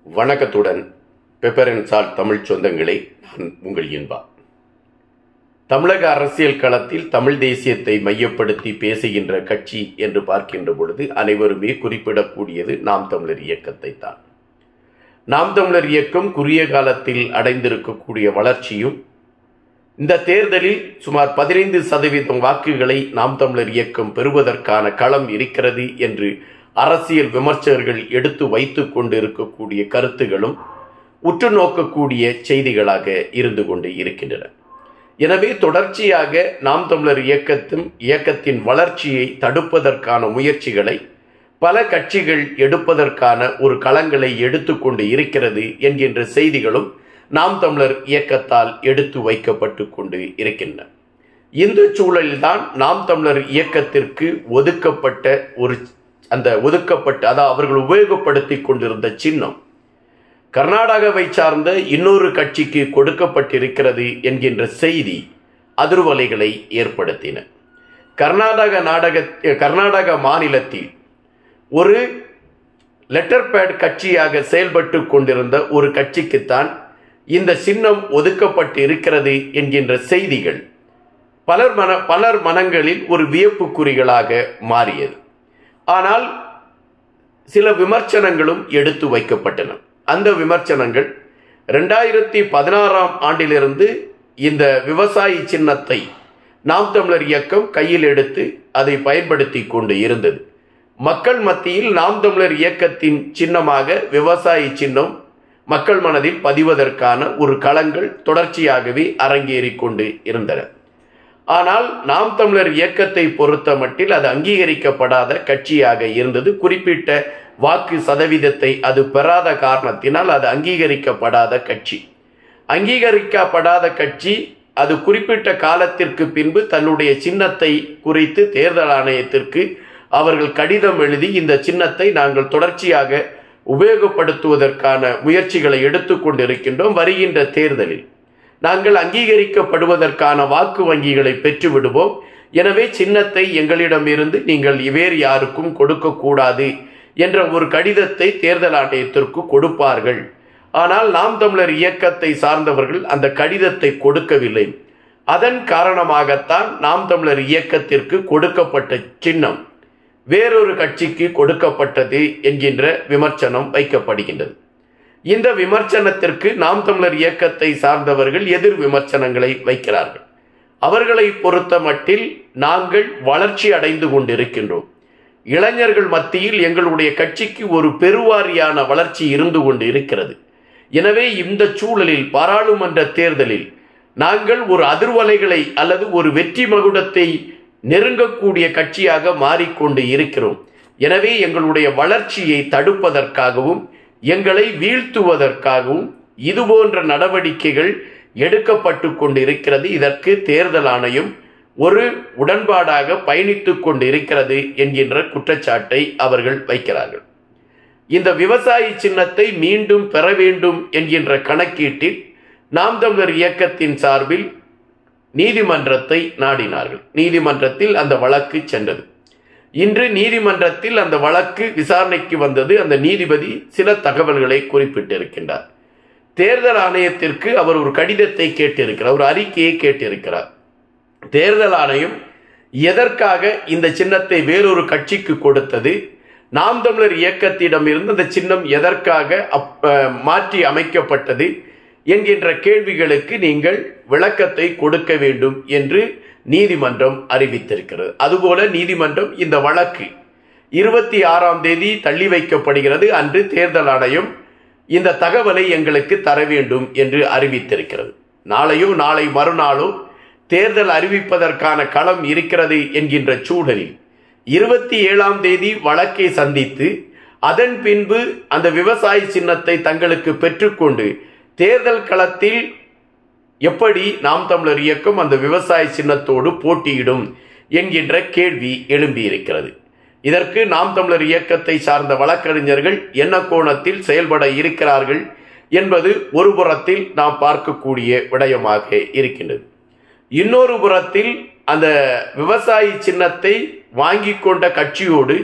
வணக்கத்துடன் பெப்பரன் சால் தமிழ் சொந்தங்களே நான் உங்கள் இன்பா தமிழக அரசியல் களத்தில் தமிழ் தேசியத்தை மையப்படுத்தி பேசுகின்ற கட்சி என்று பார்க்கின்ற பொழுது அனைவருமே குறிப்பிடக்கூடியது நாம் தமிழர் இயக்கத்தை தான் நாம் தமிழர் இயக்கம் குறுகிய காலத்தில் அடைந்திருக்கக்கூடிய வளர்ச்சியும் இந்த தேர்தலில் சுமார் பதினைந்து சதவீதம் வாக்குகளை நாம் தமிழர் இயக்கம் பெறுவதற்கான களம் இருக்கிறது என்று அரசியல் விமர்சகர்கள் எடுத்து வைத்துக் கொண்டு இருக்கக்கூடிய கருத்துகளும் உற்று நோக்கக்கூடிய செய்திகளாக இருந்து கொண்டு இருக்கின்றன எனவே தொடர்ச்சியாக நாம் தமிழர் இயக்கத்தின் இயக்கத்தின் வளர்ச்சியை தடுப்பதற்கான முயற்சிகளை பல கட்சிகள் எடுப்பதற்கான ஒரு களங்களை எடுத்துக்கொண்டு இருக்கிறது என்கின்ற செய்திகளும் நாம் தமிழர் இயக்கத்தால் எடுத்து வைக்கப்பட்டு கொண்டு இருக்கின்றன இந்த சூழலில்தான் நாம் தமிழர் இயக்கத்திற்கு ஒதுக்கப்பட்ட ஒரு அந்த ஒதுக்கப்பட்ட அதாவது அவர்கள் உபயோகப்படுத்தி கொண்டிருந்த சின்னம் கர்நாடகாவை சார்ந்த இன்னொரு கட்சிக்கு கொடுக்கப்பட்டிருக்கிறது என்கின்ற செய்தி அதிர்வலைகளை ஏற்படுத்தின கர்நாடக நாடக கர்நாடக மாநிலத்தில் ஒரு லெட்டர் பேட் கட்சியாக செயல்பட்டு கொண்டிருந்த ஒரு கட்சிக்குத்தான் இந்த சின்னம் ஒதுக்கப்பட்டு இருக்கிறது என்கின்ற செய்திகள் பலர் மன பலர் மனங்களில் ஒரு வியப்புக்குறிகளாக மாறியது ஆனால் சில விமர்சனங்களும் எடுத்து வைக்கப்பட்டன அந்த விமர்சனங்கள் ரெண்டாயிரத்தி பதினாறாம் ஆண்டிலிருந்து இந்த விவசாயி சின்னத்தை நாம் தமிழர் இயக்கம் கையில் எடுத்து அதை பயன்படுத்தி கொண்டு இருந்தது மக்கள் மத்தியில் நாம் தமிழர் இயக்கத்தின் சின்னமாக விவசாயி சின்னம் மக்கள் மனதில் பதிவதற்கான ஒரு களங்கள் தொடர்ச்சியாகவே அரங்கேறி கொண்டு இருந்தன ஆனால் நாம் தமிழர் இயக்கத்தை பொறுத்த மட்டில் அது அங்கீகரிக்கப்படாத கட்சியாக இருந்தது குறிப்பிட்ட வாக்கு சதவீதத்தை அது பெறாத காரணத்தினால் அது அங்கீகரிக்கப்படாத கட்சி அங்கீகரிக்கப்படாத கட்சி அது குறிப்பிட்ட காலத்திற்கு பின்பு தன்னுடைய சின்னத்தை குறித்து தேர்தல் ஆணையத்திற்கு அவர்கள் கடிதம் எழுதி இந்த சின்னத்தை நாங்கள் தொடர்ச்சியாக உபயோகப்படுத்துவதற்கான முயற்சிகளை எடுத்துக்கொண்டிருக்கின்றோம் வருகின்ற தேர்தலில் நாங்கள் அங்கீகரிக்கப்படுவதற்கான வாக்கு வங்கிகளை பெற்றுவிடுவோம் எனவே சின்னத்தை எங்களிடமிருந்து நீங்கள் வேறு யாருக்கும் கொடுக்கக்கூடாது என்ற ஒரு கடிதத்தை தேர்தல் ஆணையத்திற்கு கொடுப்பார்கள் ஆனால் நாம் தமிழர் இயக்கத்தை சார்ந்தவர்கள் அந்த கடிதத்தை கொடுக்கவில்லை அதன் காரணமாகத்தான் நாம் தமிழர் இயக்கத்திற்கு கொடுக்கப்பட்ட சின்னம் வேறொரு கட்சிக்கு கொடுக்கப்பட்டது என்கின்ற விமர்சனம் வைக்கப்படுகின்றது இந்த விமர்சனத்திற்கு நாம் தமிழர் இயக்கத்தை சார்ந்தவர்கள் எதிர் விமர்சனங்களை வைக்கிறார்கள் அவர்களை பொறுத்த மட்டில் நாங்கள் வளர்ச்சி அடைந்து கொண்டிருக்கின்றோம் இளைஞர்கள் மத்தியில் எங்களுடைய கட்சிக்கு ஒரு பெருவாரியான வளர்ச்சி இருந்து கொண்டு இருக்கிறது எனவே இந்த சூழலில் பாராளுமன்ற தேர்தலில் நாங்கள் ஒரு அதிர்வலைகளை அல்லது ஒரு வெற்றி மகுடத்தை நெருங்கக்கூடிய கட்சியாக மாறிக்கொண்டு இருக்கிறோம் எனவே எங்களுடைய வளர்ச்சியை தடுப்பதற்காகவும் எங்களை வீழ்த்துவதற்காகவும் இதுபோன்ற நடவடிக்கைகள் எடுக்கப்பட்டு கொண்டிருக்கிறது இதற்கு தேர்தல் ஆணையம் ஒரு உடன்பாடாக பயணித்துக் கொண்டு இருக்கிறது என்கின்ற குற்றச்சாட்டை அவர்கள் வைக்கிறார்கள் இந்த விவசாயி சின்னத்தை மீண்டும் பெற வேண்டும் என்கின்ற கணக்கீட்டில் நாம் தமிழர் இயக்கத்தின் சார்பில் நீதிமன்றத்தை நாடினார்கள் நீதிமன்றத்தில் அந்த வழக்கு சென்றது இன்று நீதிமன்றத்தில் அந்த வழக்கு விசாரணைக்கு வந்தது அந்த நீதிபதி சில தகவல்களை குறிப்பிட்டிருக்கின்றார் தேர்தல் ஆணையத்திற்கு அவர் ஒரு கடிதத்தை கேட்டிருக்கிறார் ஒரு அறிக்கையை கேட்டிருக்கிறார் தேர்தல் ஆணையம் எதற்காக இந்த சின்னத்தை வேறொரு கட்சிக்கு கொடுத்தது நாம் தமிழர் இயக்கத்திடம் இருந்து அந்த சின்னம் எதற்காக மாற்றி அமைக்கப்பட்டது என்கின்ற கேள்விகளுக்கு நீங்கள் விளக்கத்தை கொடுக்க வேண்டும் என்று நீதிமன்றம் அறிவித்திருக்கிறது அதுபோல நீதிமன்றம் இந்த வழக்கு இருபத்தி ஆறாம் தேதி தள்ளி வைக்கப்படுகிறது அன்று தேர்தல் ஆணையம் இந்த தகவலை எங்களுக்கு தர வேண்டும் என்று அறிவித்திருக்கிறது நாளையோ நாளை மறுநாளோ தேர்தல் அறிவிப்பதற்கான களம் இருக்கிறது என்கின்ற சூழலில் இருபத்தி ஏழாம் தேதி வழக்கை சந்தித்து அதன் பின்பு அந்த விவசாய சின்னத்தை தங்களுக்கு பெற்றுக்கொண்டு தேர்தல் களத்தில் எப்படி நாம் தமிழர் இயக்கம் அந்த விவசாய சின்னத்தோடு போட்டியிடும் என்கின்ற கேள்வி எழும்பியிருக்கிறது இதற்கு நாம் தமிழர் இயக்கத்தை சார்ந்த வழக்கறிஞர்கள் என்ன கோணத்தில் செயல்பட இருக்கிறார்கள் என்பது ஒரு புறத்தில் நாம் பார்க்கக்கூடிய விடயமாக இருக்கின்றது இன்னொரு புறத்தில் அந்த விவசாயி சின்னத்தை வாங்கி கொண்ட கட்சியோடு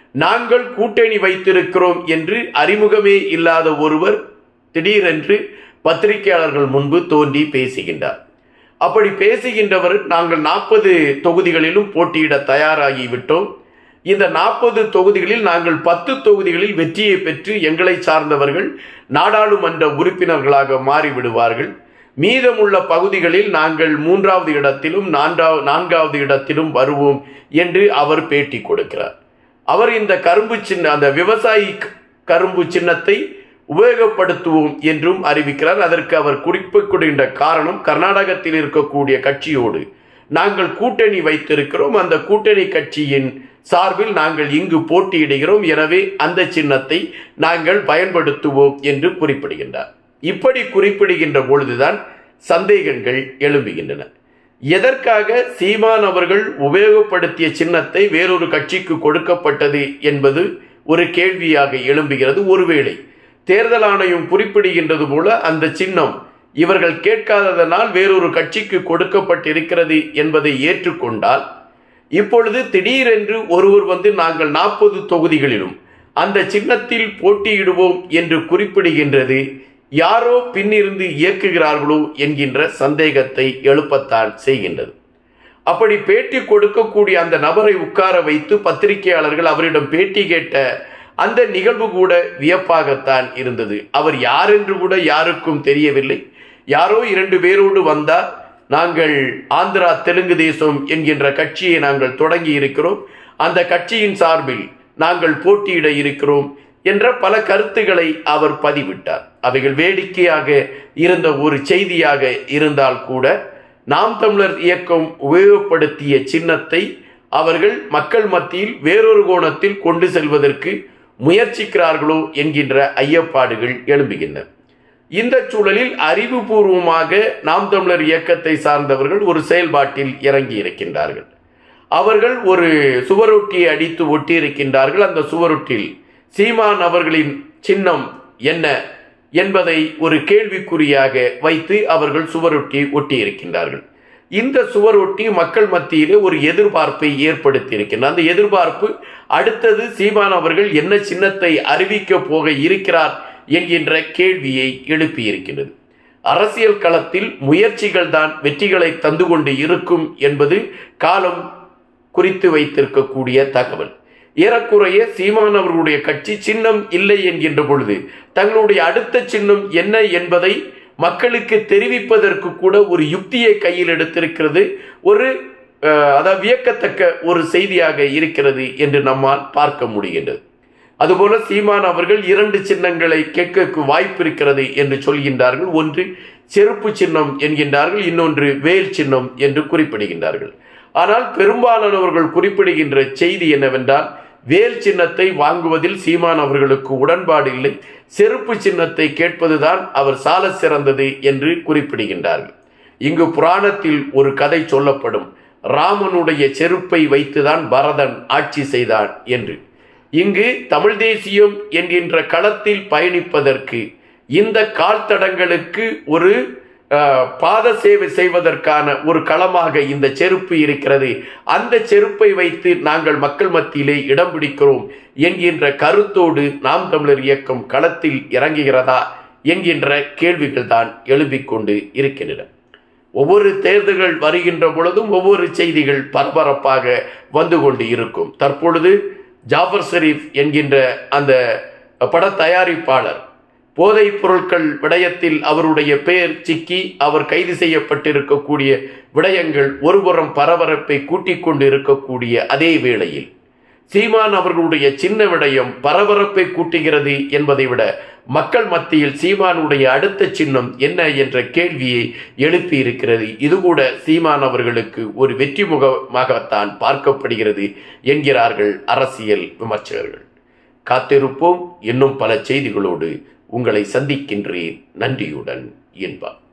நாங்கள் கூட்டணி வைத்திருக்கிறோம் என்று அறிமுகமே இல்லாத ஒருவர் திடீரென்று பத்திரிகையாளர்கள் முன்பு தோன்றி பேசுகின்றார் அப்படி பேசுகின்றவர் நாங்கள் நாற்பது தொகுதிகளிலும் போட்டியிட தயாராகி விட்டோம் இந்த நாற்பது தொகுதிகளில் நாங்கள் பத்து தொகுதிகளில் வெற்றியை பெற்று எங்களை சார்ந்தவர்கள் நாடாளுமன்ற உறுப்பினர்களாக மாறிவிடுவார்கள் மீதமுள்ள பகுதிகளில் நாங்கள் மூன்றாவது இடத்திலும் நான்காவது நான்காவது இடத்திலும் வருவோம் என்று அவர் பேட்டி கொடுக்கிறார் அவர் இந்த கரும்பு சின்ன அந்த விவசாயி கரும்பு சின்னத்தை உபயோகப்படுத்துவோம் என்றும் அறிவிக்கிறார் அதற்கு அவர் குறிப்பிடுகின்ற காரணம் கர்நாடகத்தில் இருக்கக்கூடிய கட்சியோடு நாங்கள் கூட்டணி வைத்திருக்கிறோம் அந்த கூட்டணி கட்சியின் சார்பில் நாங்கள் இங்கு போட்டியிடுகிறோம் எனவே அந்த சின்னத்தை நாங்கள் பயன்படுத்துவோம் என்று குறிப்பிடுகின்றார் இப்படி குறிப்பிடுகின்ற பொழுதுதான் சந்தேகங்கள் எழும்புகின்றன எதற்காக சீமான் அவர்கள் உபயோகப்படுத்திய சின்னத்தை வேறொரு கட்சிக்கு கொடுக்கப்பட்டது என்பது ஒரு கேள்வியாக எழும்புகிறது ஒருவேளை தேர்தல் ஆணையம் குறிப்பிடுகின்றது போல அந்த சின்னம் இவர்கள் கேட்காததனால் வேறொரு கட்சிக்கு கொடுக்கப்பட்டிருக்கிறது என்பதை ஏற்றுக்கொண்டால் இப்பொழுது திடீரென்று ஒருவர் வந்து நாங்கள் நாற்பது தொகுதிகளிலும் அந்த சின்னத்தில் போட்டியிடுவோம் என்று குறிப்பிடுகின்றது யாரோ பின்னிருந்து இயக்குகிறார்களோ என்கின்ற சந்தேகத்தை எழுப்பத்தான் செய்கின்றது அப்படி பேட்டி கொடுக்கக்கூடிய அந்த நபரை உட்கார வைத்து பத்திரிகையாளர்கள் அவரிடம் பேட்டி கேட்ட அந்த நிகழ்வு கூட வியப்பாகத்தான் இருந்தது அவர் யார் என்று கூட யாருக்கும் தெரியவில்லை யாரோ இரண்டு பேரோடு வந்தார் நாங்கள் ஆந்திரா தெலுங்கு தேசம் என்கின்ற கட்சியை நாங்கள் தொடங்கி இருக்கிறோம் அந்த கட்சியின் சார்பில் நாங்கள் போட்டியிட இருக்கிறோம் என்ற பல கருத்துக்களை அவர் பதிவிட்டார் அவைகள் வேடிக்கையாக இருந்த ஒரு செய்தியாக இருந்தால் கூட நாம் தமிழர் இயக்கம் உபயோகப்படுத்திய சின்னத்தை அவர்கள் மக்கள் மத்தியில் வேறொரு கோணத்தில் கொண்டு செல்வதற்கு முயற்சிக்கிறார்களோ என்கின்ற ஐயப்பாடுகள் எழும்புகின்றன இந்த சூழலில் அறிவுபூர்வமாக நாம் தமிழர் இயக்கத்தை சார்ந்தவர்கள் ஒரு செயல்பாட்டில் இறங்கி இருக்கின்றார்கள் அவர்கள் ஒரு சுவரொட்டியை அடித்து ஒட்டி இருக்கின்றார்கள் அந்த சுவரொட்டில் சீமான் அவர்களின் சின்னம் என்ன என்பதை ஒரு கேள்விக்குறியாக வைத்து அவர்கள் சுவரொட்டி ஒட்டி இருக்கின்றார்கள் இந்த சுவரொட்டி மக்கள் மத்தியிலே ஒரு எதிர்பார்ப்பை ஏற்படுத்தி இருக்கின்றன அந்த எதிர்பார்ப்பு அடுத்தது சீமான் அவர்கள் என்ன சின்னத்தை அறிவிக்க போக இருக்கிறார் என்கின்ற கேள்வியை எழுப்பி இருக்கின்றது அரசியல் களத்தில் முயற்சிகள் தான் வெற்றிகளை தந்து கொண்டு இருக்கும் என்பது காலம் குறித்து வைத்திருக்கக்கூடிய தகவல் ஏறக்குறைய சீமான் அவர்களுடைய கட்சி சின்னம் இல்லை என்கின்ற பொழுது தங்களுடைய அடுத்த சின்னம் என்ன என்பதை மக்களுக்கு தெரிவிப்பதற்கு கூட ஒரு யுக்தியை கையில் எடுத்திருக்கிறது ஒரு அதாவது வியக்கத்தக்க ஒரு செய்தியாக இருக்கிறது என்று நம்மால் பார்க்க முடிகின்றது அதுபோல சீமான் அவர்கள் இரண்டு சின்னங்களை கேட்க வாய்ப்பு இருக்கிறது என்று சொல்கின்றார்கள் ஒன்று செருப்பு சின்னம் என்கின்றார்கள் இன்னொன்று வேல் சின்னம் என்று குறிப்பிடுகின்றார்கள் ஆனால் பெரும்பாலானவர்கள் குறிப்பிடுகின்ற செய்தி என்னவென்றால் வேல் சின்னத்தை வாங்குவதில் சீமான் அவர்களுக்கு உடன்பாடு இல்லை செருப்பு சின்னத்தை கேட்பதுதான் அவர் சால சிறந்தது என்று குறிப்பிடுகின்றார்கள் இங்கு புராணத்தில் ஒரு கதை சொல்லப்படும் ராமனுடைய செருப்பை வைத்துதான் பரதன் ஆட்சி செய்தான் என்று இங்கு தமிழ் தேசியம் என்கின்ற களத்தில் பயணிப்பதற்கு இந்த கால்தடங்களுக்கு ஒரு பாத சேவை செய்வதற்கான ஒரு களமாக இந்த செருப்பு இருக்கிறது அந்த செருப்பை வைத்து நாங்கள் மக்கள் மத்தியிலே இடம் பிடிக்கிறோம் என்கின்ற கருத்தோடு நாம் தமிழர் இயக்கம் களத்தில் இறங்குகிறதா என்கின்ற கேள்விகள் தான் எழும்பிக் கொண்டு இருக்கின்றன ஒவ்வொரு தேர்தல்கள் வருகின்ற பொழுதும் ஒவ்வொரு செய்திகள் பரபரப்பாக வந்து கொண்டு இருக்கும் தற்பொழுது ஜாஃபர் ஷரீப் என்கின்ற அந்த பட தயாரிப்பாளர் போதைப் பொருட்கள் விடயத்தில் அவருடைய பெயர் சிக்கி அவர் கைது செய்யப்பட்டிருக்கக்கூடிய விடயங்கள் ஒருபுறம் பரபரப்பை கூட்டிக் கொண்டு இருக்கக்கூடிய அதே வேளையில் சீமான் அவர்களுடைய சின்ன விடயம் பரபரப்பை கூட்டுகிறது என்பதை விட மக்கள் மத்தியில் சீமானுடைய அடுத்த சின்னம் என்ன என்ற கேள்வியை எழுப்பி இருக்கிறது இது கூட சீமான் அவர்களுக்கு ஒரு வெற்றி முகமாகத்தான் பார்க்கப்படுகிறது என்கிறார்கள் அரசியல் விமர்சகர்கள் காத்திருப்போம் இன்னும் பல செய்திகளோடு உங்களை சந்திக்கின்றேன் நன்றியுடன் என்பார்